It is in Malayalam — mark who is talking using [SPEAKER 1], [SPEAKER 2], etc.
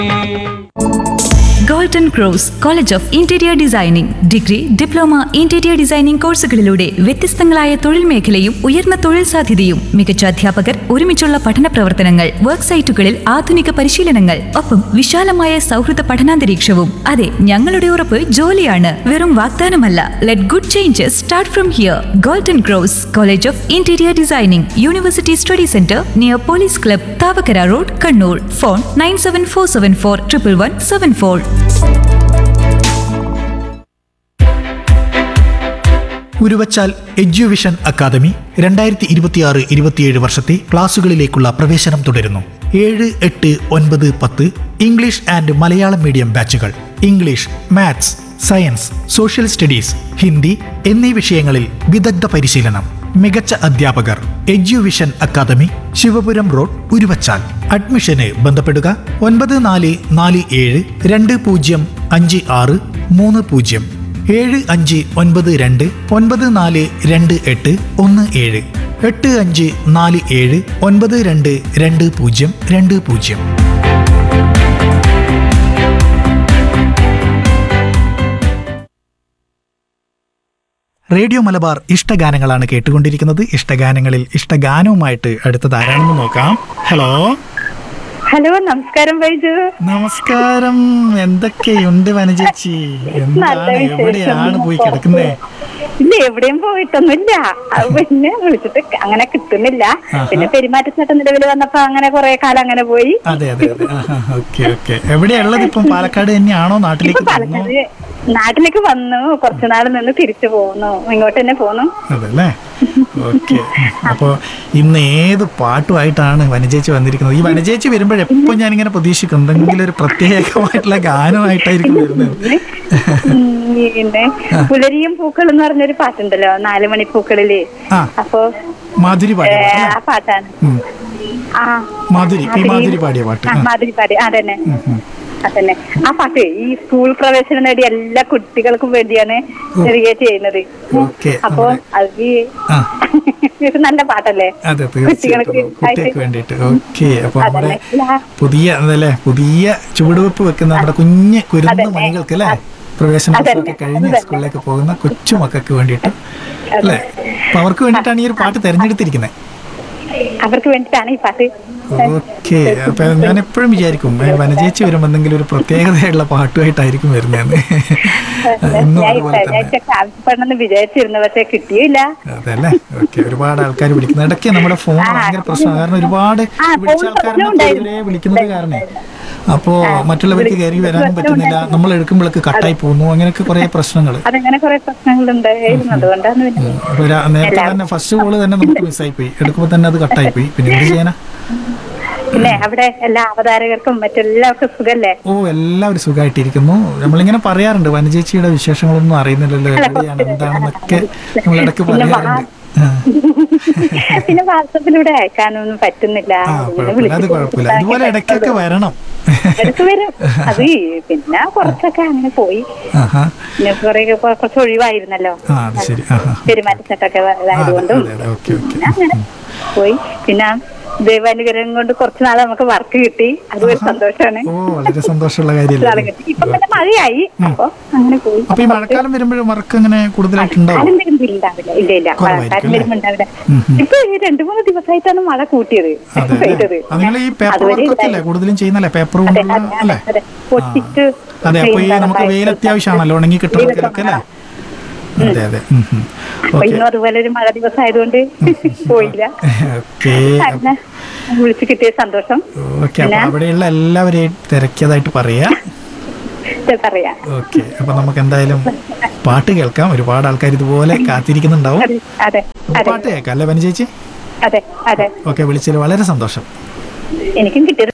[SPEAKER 1] Golden cross college of interior designing degree diploma interior designing കോഴ്സുകളിലൂടെ വ്യത്യസ്തങ്ങളായ തൊഴിൽ മേഖലയും ഉയർന്ന തൊഴിൽ സാധ്യതയും മികച്ച അധ്യാപകർ ഒരുമിച്ചുള്ള പഠന പ്രവർത്തനങ്ങൾ വർക്ക് സൈറ്റുകളിൽ ആധുനിക പരിശീലനങ്ങൾ ഒപ്പം വിശാലമായ സൗഹൃദ പഠനാന്തരീക്ഷവും അതെ ഞങ്ങളുടെ ഉറപ്പ് ജോലിയാണ് വെറും വാഗ്ദാനമല്ല let good changes start from here golden cross college of interior designing university study centre near police club Thavakkara road Kannur phone nine seven four seven four triple one seven four
[SPEAKER 2] Uruvachal Eduvision academy രണ്ടായിരത്തി ഇരുപത്തിയാറ് ഇരുപത്തിയേഴ് വർഷത്തെ ക്ലാസുകളിലേക്കുള്ള പ്രവേശനം തുടരുന്നു ഏഴ് എട്ട് ഒൻപത് പത്ത് ഇംഗ്ലീഷ് ആൻഡ് മലയാളം മീഡിയം ബാച്ചുകൾ English maths science social studies Hindi എന്നീ വിഷയങ്ങളിൽ വിദഗ്ധ പരിശീലനം മികച്ച അധ്യാപകർ Eduvision academy Sivapuram road Uruvachal അഡ്മിഷന് ബന്ധപ്പെടുക ഒൻപത് നാല് നാല് ഏഴ് രണ്ട് പൂജ്യം അഞ്ച് ആറ് മൂന്ന് പൂജ്യം ഏഴ് അഞ്ച് ഒൻപത് രണ്ട് ഒൻപത് നാല് രണ്ട് എട്ട് ഒന്ന് ഏഴ് എട്ട് അഞ്ച് നാല് ഏഴ് ഒൻപത് രണ്ട് രണ്ട് പൂജ്യം രണ്ട് പൂജ്യം റേഡിയോ മലബാർ ഇഷ്ടഗാനങ്ങളാണ് കേട്ടുകൊണ്ടിരിക്കുന്നത് ഇഷ്ടഗാനങ്ങളിൽ ഇഷ്ടഗാനവുമായിട്ട് അടുത്തത് ആരാണെന്ന് നോക്കാം ഹലോ
[SPEAKER 3] ഹലോ നമസ്കാരം ബൈജു
[SPEAKER 2] നമസ്കാരം എന്തൊക്കെയുണ്ട് വനചേച്ചി
[SPEAKER 3] നല്ല
[SPEAKER 2] എന്താണ്
[SPEAKER 3] വിശേഷം.
[SPEAKER 2] എവിടെയാണ് പോയി കിടക്കുന്നേ
[SPEAKER 3] ഇല്ല എവിടെയും പോയിട്ടൊന്നുമില്ല അത് പിന്നെ വിളിച്ചിട്ട് അങ്ങനെ കിട്ടുന്നില്ല പിന്നെ പെരുമാറ്റച്ചട്ടം നിലവിൽ വന്നപ്പോ അങ്ങനെ കുറെ കാലം അങ്ങനെ പോയി
[SPEAKER 2] അതെ അതെ അതെ ഓക്കെ ഓക്കെ എവിടെയാ ഉള്ളത് ഇപ്പം പാലക്കാട് തന്നെയാണോ
[SPEAKER 3] ഇപ്പൊ
[SPEAKER 2] നാട്ടിലേക്ക് പോകുന്നു
[SPEAKER 3] പാലക്കാട് നാട്ടിലേക്ക് വന്നു കുറച്ചു നാൾ നിന്ന് തിരിച്ചു പോന്നു ഇങ്ങോട്ട് തന്നെ പോന്നു
[SPEAKER 2] അതല്ലേ ഓക്കെ അപ്പോ ഇന്ന് ഏത് പാട്ടുമായിട്ടാണ് വനചേച്ചി വന്നിരിക്കുന്നത് ഈ വനചേച്ചി വരുമ്പോഴെപ്പോ ഞാനിങ്ങനെ പ്രതീക്ഷിക്കും എന്തെങ്കിലും ഒരു പ്രത്യേകമായിട്ടുള്ള ഗാനമായിട്ടായിരിക്കും വരുന്നത്
[SPEAKER 3] ഉം, പിന്നെ പുലരിയും പൂക്കൾ എന്ന് പറഞ്ഞൊരു പാട്ടുണ്ടല്ലോ നാല് മണി പൂക്കളില്
[SPEAKER 2] ആ
[SPEAKER 3] അപ്പൊ
[SPEAKER 2] മാധുരി പാടിയ
[SPEAKER 3] ഏ,
[SPEAKER 2] പാട്ട്
[SPEAKER 3] ആ പാട്ടാണ്
[SPEAKER 2] ഉം.
[SPEAKER 3] ആ
[SPEAKER 2] മാധുരി പി മാധുരി പാടിയ പാട്ട്
[SPEAKER 3] ആ,
[SPEAKER 2] ആ.
[SPEAKER 3] മാധുരി പാടി അതന്നെ
[SPEAKER 2] ഉം, ഉം.
[SPEAKER 3] അതന്നെ ആ പാട്ട് ഈ സ്കൂൾ പ്രവേശനം നേടിയ എല്ലാ കുട്ടികൾക്കും വേണ്ടിയാണ്
[SPEAKER 2] ഓ.
[SPEAKER 3] ഡെഡിക്കേറ്റ് ചെയ്യുന്നത്
[SPEAKER 2] ഓക്കെ
[SPEAKER 3] അപ്പൊ അത് ഈ
[SPEAKER 2] ആ
[SPEAKER 3] ഇത് നല്ല പാട്ടല്ലേ
[SPEAKER 2] അതെ തീർച്ചയായിട്ടും കുട്ടികൾക്ക് വേണ്ടിയിട്ട് ഓക്കെ അപ്പൊ നമ്മുടെ
[SPEAKER 3] അതന്നെ. ലാ-
[SPEAKER 2] പുതിയ അതല്ലേ പുതിയ ചുവടുവെപ്പ് വെക്കുന്ന നമ്മുടെ കുഞ്ഞ് കുരുന്ന
[SPEAKER 3] അതന്നെ.
[SPEAKER 2] മണികൾക്ക് അല്ലേ പ്രവേശനോത്സവമൊക്കെ
[SPEAKER 3] അതന്നെ.
[SPEAKER 2] കഴിഞ്ഞ്
[SPEAKER 3] അതന്നെ.
[SPEAKER 2] സ്കൂളിലേക്ക് പോകുന്ന കൊച്ചു മക്കൾക്ക് വേണ്ടിയിട്ട് അല്ലേ അപ്പൊ അവർക്ക് വേണ്ടിയിട്ടാണ് ഈ ഒരു പാട്ട് തെരഞ്ഞെടുത്തിരിക്കുന്നത്
[SPEAKER 3] അവർക്ക് വേണ്ടിട്ടാണ് ഈ പാട്ട്
[SPEAKER 2] ഓക്കെ അപ്പൊ ഞാൻ എപ്പോഴും വിചാരിക്കും ഏ, വനജേച്ചി വരുമ്പോൾ എന്തെങ്കിലും ഒരു പ്രത്യേകതയുള്ള പാട്ടുമായിട്ടായിരിക്കും വരുന്നതെന്ന് ഇന്നും
[SPEAKER 3] ഞാൻ
[SPEAKER 2] അതുപോലെ തന്നെ
[SPEAKER 3] ഇതൊക്കെ ആവശ്യപ്പെടണമെന്ന് വിചാരിച്ചിരുന്നു പക്ഷെ കിട്ടിയില്ല
[SPEAKER 2] അതല്ലേ ഓക്കെ ഒരുപാട് ആൾക്കാർ വിളിക്കുന്നത് ഇടയ്ക്ക് നമ്മുടെ ഫോൺ
[SPEAKER 3] ആ,
[SPEAKER 2] ഭയങ്കര പ്രശ്നമാണ് കാരണം ഒരുപാട്
[SPEAKER 3] ആ,
[SPEAKER 2] വിളിച്ച
[SPEAKER 3] ഫോൺ
[SPEAKER 2] ആൾക്കാരെ
[SPEAKER 3] പ്രശ്നം ഉണ്ടായിരുന്നു.
[SPEAKER 2] ഇവരെ വിളിക്കുന്നത് കാരണേ അപ്പോ മറ്റുള്ളവർക്ക് കയറി വരാനും പറ്റുന്നില്ല നമ്മൾ എടുക്കുമ്പോഴേക്ക് കട്ടായി പോകുന്നു അങ്ങനെയൊക്കെ കുറെ പ്രശ്നങ്ങൾ
[SPEAKER 3] അതങ്ങനെ കുറെ പ്രശ്നങ്ങളുണ്ടായിരുന്നു അതുകൊണ്ടാണ് പിന്നെ
[SPEAKER 2] അപ്പൊ രാ- നേരത്തെ തന്നെ ഫസ്റ്റ് കോള് തന്നെ നമുക്ക് മിസ്സായി പോയി എടുക്കുമ്പോൾ തന്നെ അത് കട്ടായി പോയി പിന്നെ എന്ത് ചെയ്യാനാ
[SPEAKER 3] പിന്നെ അവിടെ എല്ലാ അവതാരകർക്കും മറ്റെല്ലാവർക്കും സുഖല്ലേ
[SPEAKER 2] ഓ എല്ലാവരും സുഖമായിട്ടിരിക്കുന്നു നമ്മളിങ്ങനെ പറയാറുണ്ട് വനചേച്ചിയുടെ വിശേഷങ്ങളൊന്നും അറിയുന്നില്ലല്ലോ എവിടെയാണ് എന്താണെന്നൊക്കെ നമ്മൾ ഇടയ്ക്ക്
[SPEAKER 3] പിന്നെ
[SPEAKER 2] പറയാറുണ്ട് ആ.
[SPEAKER 3] പിന്നെ വാട്സപ്പിലൂടെ അയക്കാനൊന്നും പറ്റുന്നില്ല
[SPEAKER 2] ആ
[SPEAKER 3] പിന്നെ
[SPEAKER 2] കുഴപ്പമില്ല അത് കുഴപ്പമില്ല ഇതുപോലെ ഇടയ്ക്കൊക്കെ വരണം
[SPEAKER 3] ഇടയ്ക്ക് വരും അത് പിന്നെ കുറച്ചൊക്കെ അങ്ങനെ പോയി
[SPEAKER 2] ആഹാ
[SPEAKER 3] പിന്നെ കുറെ കുറച്ച് ഒഴിവായിരുന്നല്ലോ
[SPEAKER 2] ആ അത് ശരി ആഹാ
[SPEAKER 3] പെരുമാറ്റച്ചട്ടൊക്കെ
[SPEAKER 2] ആ, അതെ
[SPEAKER 3] ഇതായതുകൊണ്ടും
[SPEAKER 2] അതെ അതെ ഓക്കെ ഓക്കെ
[SPEAKER 3] പിന്നെ അങ്ങനെ പോയി പിന്നെ ദൈവാനുഗ്രഹം കൊണ്ട് കുറച്ച് നാൾ നമുക്ക് വർക്ക് കിട്ടി അതും ഒരു സന്തോഷമാണ്
[SPEAKER 2] ഓ വളരെ സന്തോഷമുള്ള
[SPEAKER 3] നാളെ
[SPEAKER 2] കാര്യമല്ലേ
[SPEAKER 3] കിട്ടി ഇപ്പൊ പിന്നെ മഴയായി അപ്പൊ അങ്ങനെ പോയി
[SPEAKER 2] അപ്പൊ ഈ മഴക്കാലം വരുമ്പോഴും വർക്ക് അങ്ങനെ കൂടുതലായിട്ടുണ്ടാവും
[SPEAKER 3] കാലം വരുമ്പോ ഉണ്ടാവില്ല ഇല്ല ഇല്ല
[SPEAKER 2] കുറവായിരിക്കും
[SPEAKER 3] മഴക്കാലം വരുമ്പോ ഉണ്ടാവില്ല
[SPEAKER 2] ഉം, ഉം.
[SPEAKER 3] ഇപ്പൊ ഈ രണ്ടു മൂന്ന് ദിവസമായിട്ടാണ് മഴ കൂട്ടിയത്
[SPEAKER 2] അതെ
[SPEAKER 3] പെയ്തത്
[SPEAKER 2] നിങ്ങൾ ഈ പേപ്പർ
[SPEAKER 3] അതുവരെ
[SPEAKER 2] വർക്ക് ഒക്കെ അല്ലേ കൂടുതലും ചെയ്യുന്നല്ലേ പേപ്പർ
[SPEAKER 3] അതെ
[SPEAKER 2] കൊണ്ടുള്ള
[SPEAKER 3] അതെ
[SPEAKER 2] അല്ലേ
[SPEAKER 3] അതെ പൊട്ടിച്ച്
[SPEAKER 2] അതെ അപ്പൊ ഈ
[SPEAKER 3] ചെയ്യുന്നതാണ്
[SPEAKER 2] നമുക്ക് വെയിൽ
[SPEAKER 3] ഭയങ്കര
[SPEAKER 2] അത്യാവശ്യമാണല്ലോ ഉണങ്ങി കിട്ടണമെങ്കിലൊക്കെ അല്ലേ അതെ അതെ
[SPEAKER 3] അപ്പൊ
[SPEAKER 2] ഓക്കെ
[SPEAKER 3] ഇന്നും അതുപോലെ ഒരു മഴ ദിവസം ആയതുകൊണ്ട് പോയില്ല
[SPEAKER 2] ഓക്കെ
[SPEAKER 3] അങ്ങനെ വിളിച്ചു കിട്ടിയ സന്തോഷം
[SPEAKER 2] ഓക്കെ അപ്പൊ അവിടെയുള്ള എല്ലാവരെയും തിരക്കിയതായിട്ട് പറയാ
[SPEAKER 3] പറയാം
[SPEAKER 2] ഓക്കെ അപ്പൊ നമുക്ക് എന്തായാലും പാട്ട് കേൾക്കാം ഒരുപാട് ആൾക്കാർ ഇതുപോലെ കാത്തിരിക്കുന്നുണ്ടാവും
[SPEAKER 3] അതെ അതെ
[SPEAKER 2] അപ്പൊ പാട്ട് കേൾക്കാം അല്ലേ വന ചേച്ചി
[SPEAKER 3] അതെ അതെ
[SPEAKER 2] ഓക്കെ വിളിച്ചതിൽ വളരെ സന്തോഷം
[SPEAKER 3] എനിക്കും കിട്ടിയത്